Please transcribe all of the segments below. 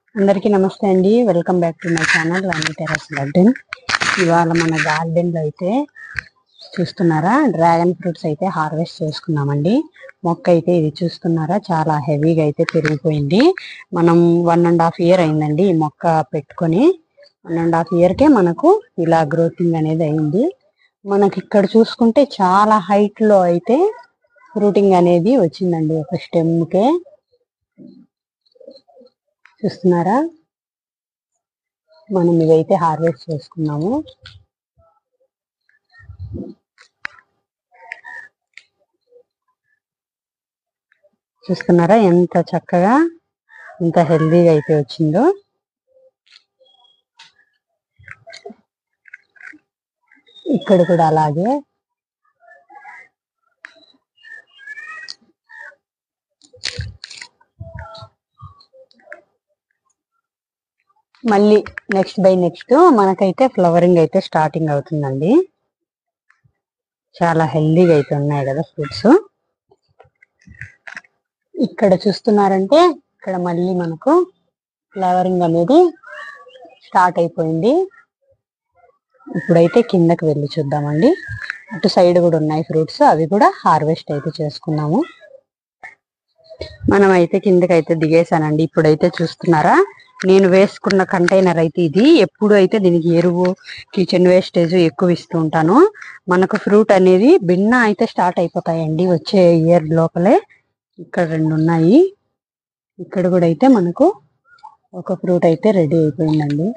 అందరికీ నమస్తే అండి welcome back to my channel Rani terrace garden ఇవాళ మన గార్డెన్ లో అయితే చూస్తున్నారా డ్రాగన్ ఫ్రూట్స్ అయితే హార్వెస్ట్ చేసుకున్నామండి మొక్క అయితే ఇది చూస్తున్నారా చాలా హెవీగా అయితే పెరిగిపోయింది మనం వన్ అండ్ హాఫ్ ఇయర్ అయిందండి ఈ మొక్క పెట్టుకొని వన్ అండ్ హాఫ్ ఇయర్ కే మనకు ఇలా గ్రోతింగ్ అనేది అయింది మనకి ఇక్కడ చూసుకుంటే చాలా హైట్ లో అయితే ఫ్రూటింగ్ అనేది వచ్చిందండి ఒక స్టెమ్ కే చూస్తున్నారా మనం ఇదైతే హార్వెస్ట్ చేసుకున్నాము చూస్తున్నారా ఎంత చక్కగా ఎంత హెల్దీగా అయితే వచ్చిందో ఇక్కడ కూడా అలాగే మళ్ళీ నెక్స్ట్ బై నెక్స్ట్ మనకైతే ఫ్లవరింగ్ అయితే స్టార్టింగ్ అవుతుందండి చాలా హెల్దీగా అయితే ఉన్నాయి కదా ఫ్రూట్స్ ఇక్కడ చూస్తున్నారంటే ఇక్కడ మళ్ళీ మనకు ఫ్లవరింగ్ అనేది స్టార్ట్ అయిపోయింది ఇప్పుడైతే కిందకి వెళ్ళి చూద్దామండి అటు సైడ్ కూడా ఉన్నాయి ఫ్రూట్స్ అవి కూడా హార్వెస్ట్ అయితే చేసుకున్నాము మనం అయితే కిందకి అయితే దిగేసానండి ఇప్పుడైతే చూస్తున్నారా నేను వేసుకున్న కంటైనర్ అయితే ఇది ఎప్పుడు అయితే దీనికి ఎరువు కిచెన్ వేస్టేజ్ ఎక్కువ ఇస్తూ ఉంటాను మనకు ఫ్రూట్ అనేది భిన్న అయితే స్టార్ట్ అయిపోతాయండి వచ్చే ఇయర్ లోపలే ఇక్కడ రెండు ఉన్నాయి ఇక్కడ కూడా అయితే మనకు ఒక ఫ్రూట్ అయితే రెడీ అయిపోయిందండి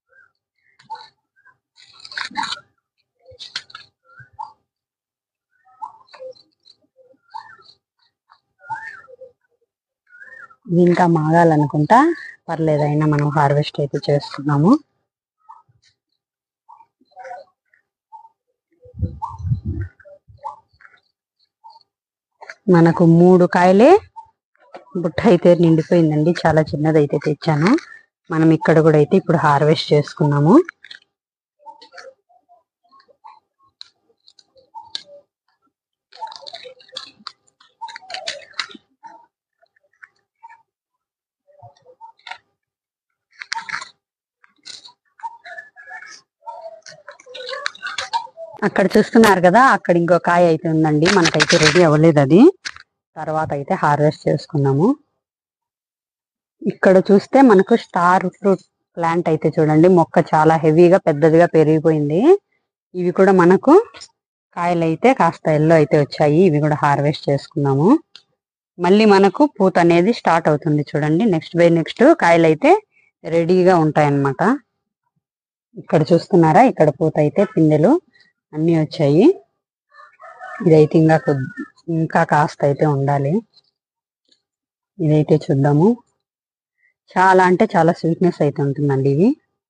ఇది ఇంకా మాగాలనుకుంటా పర్లేదు అయినా మనం హార్వెస్ట్ అయితే చేస్తున్నాము మనకు మూడు కాయలే బుట్ట అయితే నిండిపోయిందండి చాలా చిన్నదైతే తెచ్చాను మనం ఇక్కడ కూడా అయితే ఇప్పుడు హార్వెస్ట్ చేసుకున్నాము అక్కడ చూస్తున్నారు కదా అక్కడ ఇంకో కాయ అయితే ఉందండి మనకైతే రెడీ అవ్వలేదు అది తర్వాత అయితే హార్వెస్ట్ చేసుకున్నాము ఇక్కడ చూస్తే మనకు స్టార్ ఫ్రూట్ ప్లాంట్ అయితే చూడండి మొక్క చాలా హెవీగా పెద్దదిగా పెరిగిపోయింది ఇవి కూడా మనకు కాయలు అయితే కాస్త ఎల్లో అయితే వచ్చాయి ఇవి కూడా హార్వెస్ట్ చేసుకున్నాము మళ్ళీ మనకు పూత అనేది స్టార్ట్ అవుతుంది చూడండి నెక్స్ట్ బై నెక్స్ట్ కాయలు అయితే రెడీగా ఉంటాయన్నమాట ఇక్కడ చూస్తున్నారా ఇక్కడ పూత అయితే పిందెలు అన్ని వచ్చాయి ఇదైతే ఇంకా కొద్ది ఇంకా కాస్త అయితే ఉండాలి ఇదైతే చూద్దాము చాలా అంటే చాలా స్వీట్నెస్ అయితే ఉంటుందండి ఇది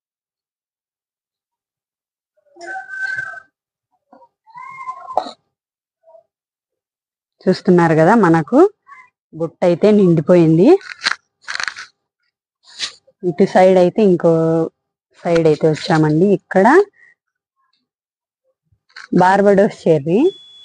చూస్తున్నారు కదా మనకు బుట్ట అయితే నిండిపోయింది ఇటు సైడ్ అయితే ఇంకో సైడ్ అయితే వచ్చామండి ఇక్కడ బార్బడోస్ చెర్రీ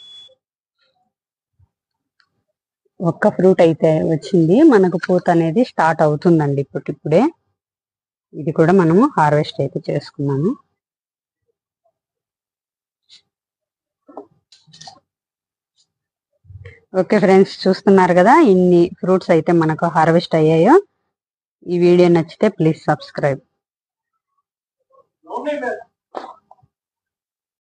ఒక్క ఫ్రూట్ అయితే వచ్చింది మనకు పూత అనేది స్టార్ట్ అవుతుందండి ఇప్పటిప్పుడే ఇది కూడా మనము హార్వెస్ట్ అయితే చేసుకున్నాము ఓకే ఫ్రెండ్స్ చూస్తున్నారు కదా ఇన్ని ఫ్రూట్స్ అయితే మనకు హార్వెస్ట్ అయ్యాయో ఈ వీడియో నచ్చితే ప్లీజ్ సబ్స్క్రైబ్